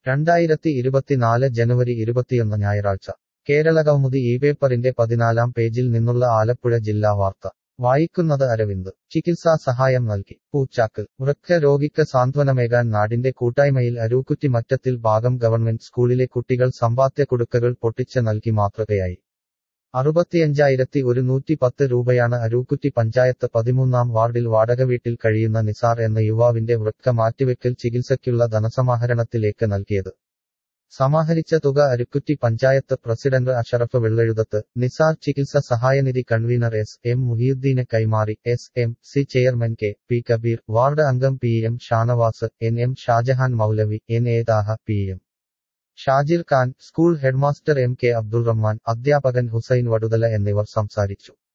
രണ്ടായിരത്തി ഇരുപത്തിനാല് ജനുവരി ഇരുപത്തിയൊന്ന് ഞായറാഴ്ച കേരളകൗമുദി ഈ പേപ്പറിന്റെ പതിനാലാം പേജിൽ നിന്നുള്ള ആലപ്പുഴ ജില്ലാ വാർത്ത വായിക്കുന്നത് അരവിന്ദ് ചികിത്സാ സഹായം നൽകി പൂച്ചാക്ക് വൃക്ക രോഗിക്ക് സാന്ത്വനമേകാൻ നാടിന്റെ കൂട്ടായ്മയിൽ അരൂക്കുറ്റി മറ്റത്തിൽ ഭാഗം ഗവൺമെന്റ് സ്കൂളിലെ കുട്ടികൾ സമ്പാദ്യ കുടുക്കകൾ പൊട്ടിച്ച് നൽകി മാതൃകയായി അറുപത്തിയഞ്ചായിരത്തി ഒരുന്നൂറ്റി പത്ത് രൂപയാണ് അരൂക്കുറ്റി പഞ്ചായത്ത് പതിമൂന്നാം വാർഡിൽ വാടക വീട്ടിൽ കഴിയുന്ന നിസാർ എന്ന യുവാവിന്റെ വൃക്ക മാറ്റിവെക്കൽ ചികിത്സയ്ക്കുള്ള ധനസമാഹരണത്തിലേക്ക് നൽകിയത് സമാഹരിച്ച തുക അരുക്കുറ്റി പഞ്ചായത്ത് പ്രസിഡന്റ് അഷറഫ് വെള്ളെഴുതത്ത് നിസാർ ചികിത്സ സഹായനിധി കൺവീനർ എസ് എം മുഹിയുദ്ദീന് കൈമാറി S M C chairman K P Kabeer ward അംഗം P M Shanavas N M Shajahan Maulavi N A ദാഹ P M Shajir Khan school headmaster M K Abdul Rahman അധ്യാപകൻ ഹുസൈൻ വടുതല എന്നിവർ സംസാരിച്ചു